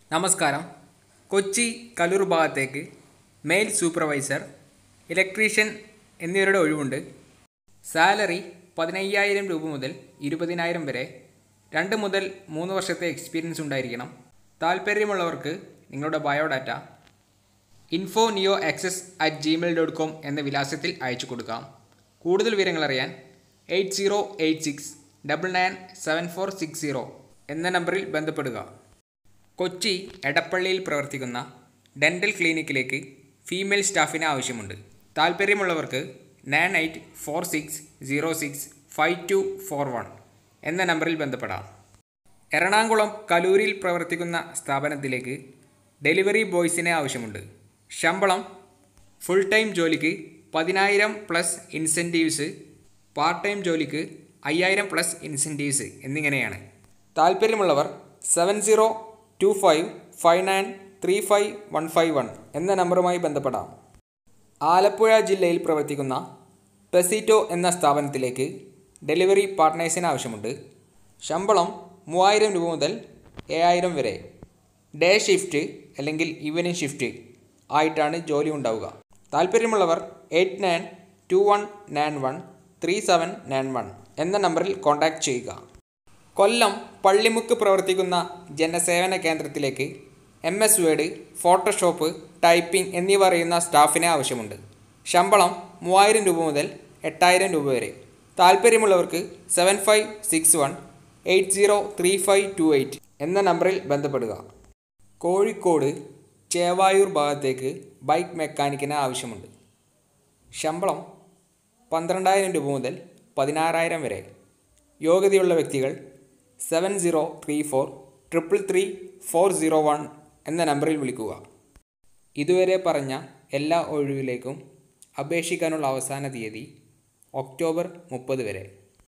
നമസ്കാരം കൊച്ചി കലൂർ ഭാഗത്തേക്ക് mail supervisor electrician എന്നിവരുടെ ഒഴിവുണ്ട് സാലറി പതിനയ്യായിരം രൂപ മുതൽ ഇരുപതിനായിരം വരെ രണ്ട് മുതൽ മൂന്ന് വർഷത്തെ എക്സ്പീരിയൻസ് ഉണ്ടായിരിക്കണം താല്പര്യമുള്ളവർക്ക് നിങ്ങളുടെ biodata info neo access at Gmail dot com എന്ന വിലാസത്തിൽ അയച്ചു കൊടുക്കാം കൂടുതൽ വിവരങ്ങൾ അറിയാൻ eight zero eight six double nine seven four six zero എന്ന നമ്പറിൽ ബന്ധപ്പെടുക കൊച്ചി എടപ്പള്ളിയിൽ പ്രവർത്തിക്കുന്ന ഡെൻ്റൽ ക്ലിനിക്കിലേക്ക് ഫീമെയിൽ സ്റ്റാഫിന് ആവശ്യമുണ്ട് താല്പര്യമുള്ളവർക്ക് nine eight four six zero six five two four one എന്ന നമ്പറിൽ ബന്ധപ്പെടാം എറണാകുളം കലൂരിൽ പ്രവർത്തിക്കുന്ന സ്ഥാപനത്തിലേക്ക് ഡെലിവറി ബോയ്സിനെ ആവശ്യമുണ്ട് ശമ്പളം ഫുൾ ടൈം ജോലിക്ക് പതിനായിരം പ്ലസ് ഇൻസെൻറ്റീവ്സ് പാർട്ട് ടൈം ജോലിക്ക് അയ്യായിരം പ്ലസ് ഇൻസെൻറ്റീവ്സ് എന്നിങ്ങനെയാണ് താല്പര്യമുള്ളവർ seven zero two five five nine three five one five one എന്ന നമ്പറുമായി ബന്ധപ്പെടാം ആലപ്പുഴ ജില്ലയിൽ പ്രവർത്തിക്കുന്ന പെസിറ്റോ എന്ന സ്ഥാപനത്തിലേക്ക് ഡെലിവറി പാർട്ട്നേഴ്സിന് ആവശ്യമുണ്ട് ശമ്പളം മൂവായിരം രൂപ മുതൽ ഏഴായിരം വരെ ഡേ ഷിഫ്റ്റ് അല്ലെങ്കിൽ ഈവനിങ് ഷിഫ്റ്റ് ആയിട്ടാണ് ജോലി ഉണ്ടാവുക താല്പര്യമുള്ളവർ eight nine two one nine one three seven nine one എന്ന നമ്പറിൽ കോൺടാക്റ്റ് ചെയ്യുക കൊല്ലം പള്ളിമുക്ക് പ്രവർത്തിക്കുന്ന ജനസേവന കേന്ദ്രത്തിലേക്ക് M S Word Photoshop typing എന്നിവ അറിയുന്ന സ്റ്റാഫിനെ ആവശ്യമുണ്ട് ശമ്പളം മൂവായിരം രൂപ മുതൽ എട്ടായിരം രൂപ വരെ താല്പര്യമുള്ളവർക്ക് seven five six one eight zero three five two eight എന്ന നമ്പറിൽ ബന്ധപ്പെടുക കോഴിക്കോട് ചേവായൂർ ഭാഗത്തേക്ക് ബൈക്ക് മെക്കാനിക്കിന് ആവശ്യമുണ്ട് ശമ്പളം പന്ത്രണ്ടായിരം രൂപ മുതൽ പതിനാറായിരം വരെ യോഗ്യതയുള്ള വ്യക്തികൾ seven zero three four triple three four zero one എന്ന നമ്പറിൽ വിളിക്കുക ഇതുവരെ പറഞ്ഞ എല്ലാ ഒഴിവിലേക്കും അപേക്ഷിക്കാനുള്ള അവസാന തീയതി ഒക്ടോബർ മുപ്പത് വരെ